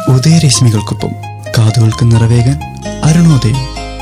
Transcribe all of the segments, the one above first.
ഉദയരശ്മികൾക്കൊപ്പം കാതുകൾക്ക് നിറവേകാൻ അരുണോദയം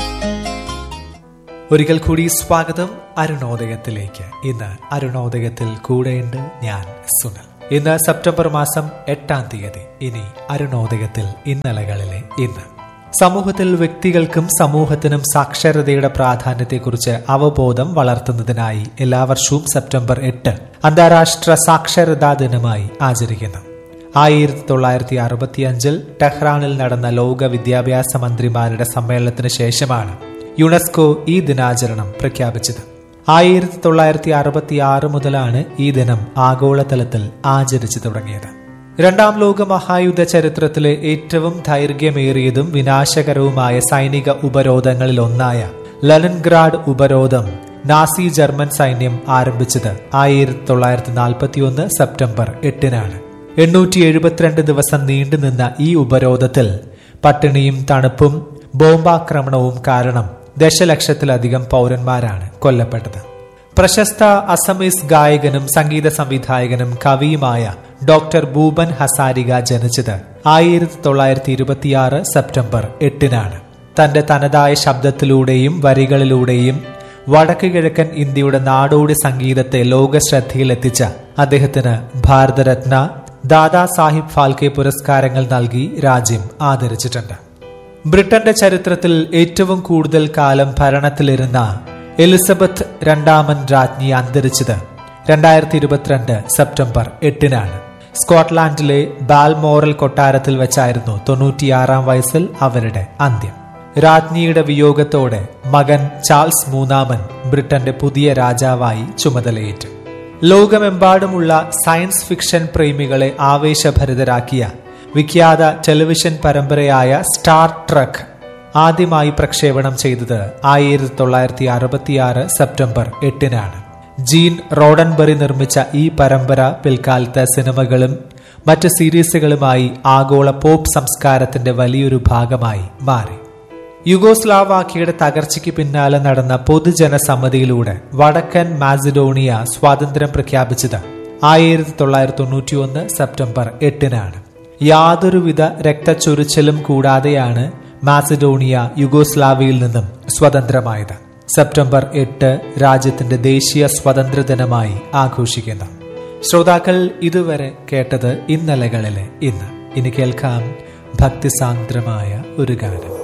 ഒരിക്കൽ കൂടി സ്വാഗതം അരുണോദയത്തിലേക്ക് ഇന്ന് അരുണോദയത്തിൽ കൂടെയുണ്ട് ഞാൻ സുനൽ ഇന്ന് സെപ്റ്റംബർ മാസം എട്ടാം തീയതി ഇനി അരുണോദയത്തിൽ ഇന്നലകളിലെ ഇന്ന് സമൂഹത്തിൽ വ്യക്തികൾക്കും സമൂഹത്തിനും സാക്ഷരതയുടെ പ്രാധാന്യത്തെക്കുറിച്ച് അവബോധം വളർത്തുന്നതിനായി എല്ലാ വർഷവും സെപ്റ്റംബർ എട്ട് അന്താരാഷ്ട്ര സാക്ഷരതാ ദിനമായി ആചരിക്കുന്നു ആയിരത്തി തൊള്ളായിരത്തി അറുപത്തിയഞ്ചിൽ ടെഹ്റാനിൽ നടന്ന ലോക വിദ്യാഭ്യാസ മന്ത്രിമാരുടെ സമ്മേളനത്തിന് ശേഷമാണ് യുനെസ്കോ ഈ ദിനാചരണം പ്രഖ്യാപിച്ചത് ആയിരത്തി തൊള്ളായിരത്തി അറുപത്തി ആറ് മുതലാണ് ഈ ദിനം ആഗോളതലത്തിൽ ആചരിച്ചു തുടങ്ങിയത് രണ്ടാം ലോക മഹായുദ്ധ ചരിത്രത്തിലെ ഏറ്റവും ദൈർഘ്യമേറിയതും വിനാശകരവുമായ സൈനിക ഉപരോധങ്ങളിൽ ഒന്നായ ലലൻഗ്രാഡ് ഉപരോധം നാസി ജർമ്മൻ സൈന്യം ആരംഭിച്ചത് ആയിരത്തി തൊള്ളായിരത്തി നാൽപ്പത്തി ഒന്ന് സെപ്റ്റംബർ എട്ടിനാണ് എണ്ണൂറ്റി എഴുപത്തിരണ്ട് ദിവസം നീണ്ടുനിന്ന ഈ ഉപരോധത്തിൽ പട്ടിണിയും തണുപ്പും ബോംബാക്രമണവും കാരണം ദശലക്ഷത്തിലധികം പൗരന്മാരാണ് കൊല്ലപ്പെട്ടത് പ്രശസ്ത അസമീസ് ഗായകനും സംഗീത സംവിധായകനും കവിയുമായ ഡോക്ടർ ഭൂപൻ ഹസാരിക ജനിച്ചത് ആയിരത്തി തൊള്ളായിരത്തി ഇരുപത്തിയാറ് സെപ്റ്റംബർ എട്ടിനാണ് തന്റെ തനതായ ശബ്ദത്തിലൂടെയും വരികളിലൂടെയും വടക്ക് കിഴക്കൻ ഇന്ത്യയുടെ നാടോടി സംഗീതത്തെ ലോകശ്രദ്ധയിലെത്തിച്ച അദ്ദേഹത്തിന് ഭാരതരത്ന ദാദാ സാഹിബ് ഫാൽക്കെ പുരസ്കാരങ്ങൾ നൽകി രാജ്യം ആദരിച്ചിട്ടുണ്ട് ബ്രിട്ടന്റെ ചരിത്രത്തിൽ ഏറ്റവും കൂടുതൽ കാലം ഭരണത്തിലിരുന്ന എലിസബത്ത് രണ്ടാമൻ രാജ്ഞി അന്തരിച്ചത് രണ്ടായിരത്തി ഇരുപത്തിരണ്ട് സെപ്റ്റംബർ എട്ടിനാണ് സ്കോട്ട്ലാൻഡിലെ ബാൽമോറൽ കൊട്ടാരത്തിൽ വെച്ചായിരുന്നു തൊണ്ണൂറ്റിയാറാം വയസ്സിൽ അവരുടെ അന്ത്യം രാജ്ഞിയുടെ വിയോഗത്തോടെ മകൻ ചാൾസ് മൂന്നാമൻ ബ്രിട്ടന്റെ പുതിയ രാജാവായി ചുമതലയേറ്റു ലോകമെമ്പാടുമുള്ള സയൻസ് ഫിക്ഷൻ പ്രേമികളെ ആവേശഭരിതരാക്കിയ വിഖ്യാത ടെലിവിഷൻ പരമ്പരയായ സ്റ്റാർ ട്രക്ക് ആദ്യമായി പ്രക്ഷേപണം ചെയ്തത് ആയിരത്തി തൊള്ളായിരത്തി അറുപത്തിയാറ് സെപ്റ്റംബർ എട്ടിനാണ് ജീൻ റോഡൻബറി നിർമ്മിച്ച ഈ പരമ്പര പിൽക്കാലത്ത് സിനിമകളും മറ്റ് സീരീസുകളുമായി ആഗോള പോപ്പ് സംസ്കാരത്തിന്റെ വലിയൊരു ഭാഗമായി മാറി യുഗോസ്ലാവാക്കിയുടെ തകർച്ചയ്ക്ക് പിന്നാലെ നടന്ന പൊതുജനസമ്മതിയിലൂടെ വടക്കൻ മാസിഡോണിയ സ്വാതന്ത്ര്യം പ്രഖ്യാപിച്ചത് ആയിരത്തി തൊള്ളായിരത്തി തൊണ്ണൂറ്റി ഒന്ന് സെപ്റ്റംബർ എട്ടിനാണ് യാതൊരുവിധ രക്തച്ചൊരിച്ചിലും കൂടാതെയാണ് മാസിഡോണിയ യുഗോസ്ലാവിയയിൽ നിന്നും സ്വതന്ത്രമായത് സെപ്റ്റംബർ എട്ട് രാജ്യത്തിന്റെ ദേശീയ സ്വാതന്ത്ര്യ ദിനമായി ആഘോഷിക്കുന്നു ശ്രോതാക്കൾ ഇതുവരെ കേട്ടത് ഇന്നലകളിലെ ഇന്ന് ഇനി കേൾക്കാം ഭക്തിസാന്ദ്രമായ ഒരു ഗാനം